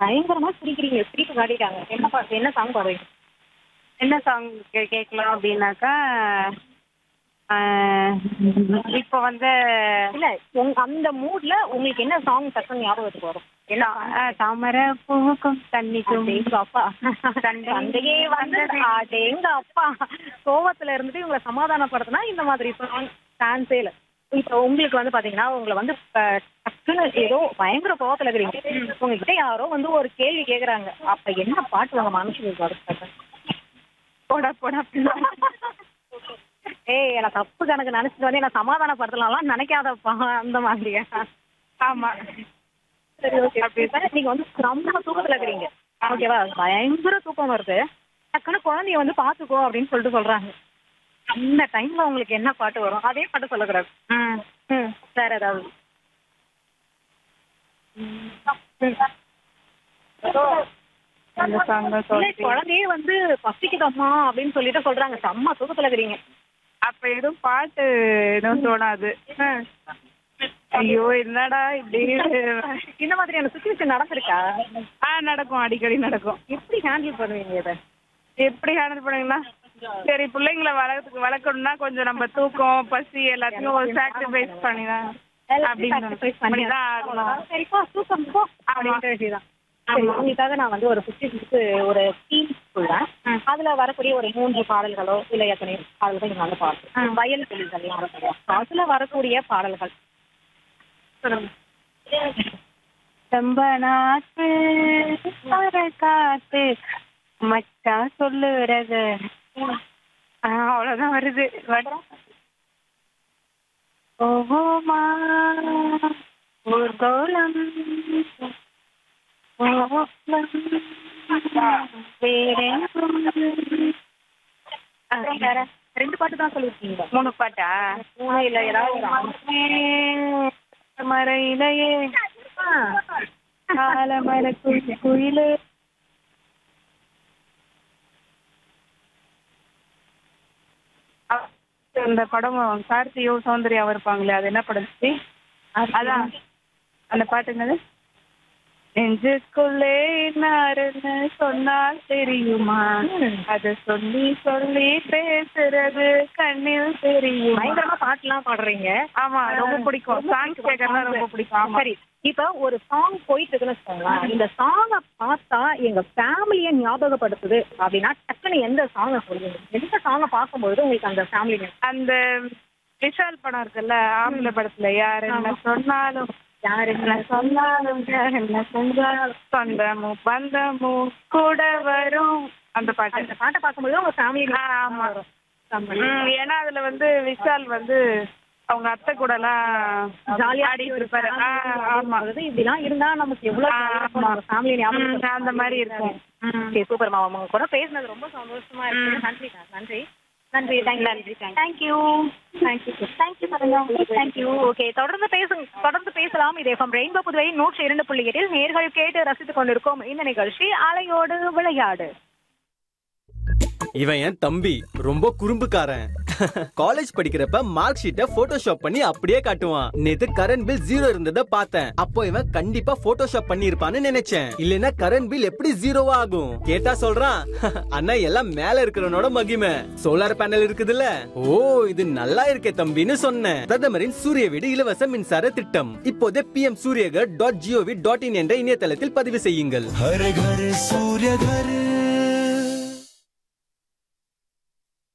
பயங்கரமா சிரிக்கிறீங்க சிரிப்பு காட்டிட்டாங்க என்ன பாட்டு என்ன சாங் பாடுறீங்க என்ன சாங் கேட்கலாம் அப்படின்னாக்கா ஆஹ், இப்போ வந்து இல்ல உங்க அந்த மூட்ல உங்களுக்கு என்ன சாங் டக்குன்னு ஞாபகத்துக்கு வரும் என்ன ஆஹ், தாமரை பூக்கும் தண்ணிக்கும் எங்க அப்பா சண்டையே வந்தது எங்க அப்பா கோவத்துல இருந்துட்டு இவங்களை சமாதானப்படுத்தினா இந்த மாதிரி சாங் டான்ஸே இல்ல இப்ப உங்களுக்கு வந்து பாத்தீங்கன்னா உங்களை வந்து அஹ், டக்குன்னு ஏதோ பயங்கர கோவத்துல இருக்கிறீங்க உங்ககிட்ட யாரோ வந்து ஒரு கேள்வி கேக்குறாங்க அப்ப என்ன பாட்டு உங்க மனசுக்கு வரும் போடா போடா ஏய் நான் தப்பு கணக்கு நினைச்சிட்டு வந்து என்ன சமாதானப்படுத்தலாம் நினைக்காதப்பா அந்த மாதிரியா ஆமா சரி ஓகே அப்படி நீங்க வந்து ரொம்ப தூக்கத்துல இருக்கிறீங்க ஓகேவா பயங்கர தூக்கம் வருது டக்குன்னு குழந்தைய வந்து பாத்துக்கோ அப்படின்னு சொல்லிட்டு சொல்றாங்க அந்த டைம்ல உங்களுக்கு என்ன பாட்டு வரும் அதே பாட்டு சொல்லக்கூடாது ம் ம் வேற ஏதாவது அந்த சாங் தான் இல்ல, சொல்றேன் குழந்தையே வந்து பசிக்குதம்மா அப்படின்னு சொல்லிட்டு சொல்றாங்க செம்ம தூக்கத்துல இருக்கிறீங்க அப்ப எதுவும் பாட்டு எதுவும் தோணாது ஐயோ என்னடா இப்படி இந்த மாதிரியான சுச்சுவேஷன் நடந்திருக்கா ஆ நடக்கும் அடிக்கடி நடக்கும் எப்படி ஹேண்டில் பண்ணுவீங்க இதை எப்படி ஹேண்டில் பண்ணுவீங்கன்னா சரி பிள்ளைங்களை வளர்த்துக்கு வளர்க்கணும்னா கொஞ்சம் நம்ம தூக்கம் பசி எல்லாத்தையும் ஒரு சாக்ரிஃபைஸ் பண்ணி தான் sacrifice பண்ணி பண்ணி தான் ஆகணும் சரிப்பா தூக்கம் போ அப்படின்ற வேண்டியதான் சரி, உங்களுக்காக நான் வந்து ஒரு ஃபிஃப்டி சிக்ஸ்க்கு ஒரு டீம் சொல்றேன் அதுல வரக்கூடிய ஒரு மூன்று பாடல்களோ இல்ல எத்தனை பாடல்கள் நீங்க வந்து பாடல் வயல் தொழில்கள் அதுல வரக்கூடிய பாடல்கள் ரொம்ப நாட்டு வர காத்து மச்சான் சொல்லுறது ஆ, அவ்வளவுதான் வருது ஓஹோமா ஊர்கோலம் ஓஹோலம் வேறெங்கும். ஆ, வேற ரெண்டு பாட்டு தான் சொல்லிருக்கீங்க மூணு பாட்டா மூணு இல்ல ஏதாவது ஒரு ஆறு. மறையிலையே ஆ. காலமர குயில் குயிலு அந்த படம் கார்த்தியோ சௌந்தர்யாவும் இருப்பாங்களே அது என்ன படம் சி? அதான் அந்த பாட்டு என்னது நெஞ்சுக்குள்ளே இன்னாருன்னு சொன்னால் தெரியுமா அத சொல்லி சொல்லி பேசுறது கண்ணில் தெரியும் பயங்கரமா பாட்டுலாம் பாடுறீங்க ஆமா ரொம்ப பிடிக்கும் சாங்ஸ் கேட்கறதா ரொம்ப பிடிக்கும் ஆமா சரி இப்ப ஒரு சாங் போயிட்டு இருக்குன்னு வச்சுக்கோங்களேன் இந்த சாங்க பார்த்தா எங்க ஃபேமிலிய ஞாபகப்படுத்துது அப்படின்னா டக்குன்னு எந்த சாங்க சொல்லுவீங்க எந்த சாங்க பார்க்கும்போது உங்களுக்கு அந்த ஃபேமிலி அந்த விஷால் படம் இருக்குல்ல ஆம்பளை படத்துல யார் என்ன சொன்னாலும் யாரு என்ன சொன்னாலும் யார் என்ன செஞ்சாலும் சொந்தமும் பந்தமும் கூட வரும் அந்த பாட்டு அந்த பாட்டை பார்க்கும்போது உங்க ஃபேமிலி ஆ, ஆமா ம், ஏன்னா அதுல வந்து விஷால் வந்து அவங்க அத்தை கூட எல்லாம் ஜாலியா ஆடிட்டு இருப்பாரு ஆ, ஆமா இப்படிலாம் இருந்தா நமக்கு எவ்வளவு ஃபேமிலி ம், ஞாபகம் அந்த மாதிரி இருக்கும் ம். ஓகே சூப்பர் மாமா உங்க கூட பேசினது ரொம்ப சந்தோஷமா இருக்கு நன்றி நன்றி நன்றி தேங்க்யூ நன்றி thank you thank you thank you thank you okay தொடர்ந்து பேசுங்க தொடர்ந்து பேசலாம் இது எஃப்எம் ரெயின்போ புதுவை நூற்றி இரண்டு புள்ளி எட்டில் நேர்கள் கேட்டு ரசித்துக் கொண்டிருக்கோம் இந்த நிகழ்ச்சி அலையோடு விளையாடு இவன் என் தம்பி ரொம்ப குறும்புக்காரன் காலேஜ் படிக்கிறப்ப மார்க் ஷீட்டை போட்டோஷாப் பண்ணி அப்படியே காட்டுவான் நேத்து கரண்ட் பில் ஜீரோ இருந்ததை பார்த்தேன் அப்போ இவன் கண்டிப்பா போட்டோஷாப் பண்ணி இருப்பான்னு நினைச்சேன் இல்லனா கரண்ட் பில் எப்படி ஜீரோவா ஆகும் கேட்டா சொல்றான் அண்ணா எல்லாம் மேல இருக்கிறவனோட மகிமை சோலார் பேனல் இருக்குதுல்ல ஓ இது நல்லா இருக்கே தம்பின்னு சொன்னேன் பிரதமரின் சூரிய வீடு இலவச மின்சார திட்டம் இப்போதே PM Suryaghar dot gov dot in என்ற இணையதளத்தில் பதிவு செய்யுங்கள் हर घर सूर्य घर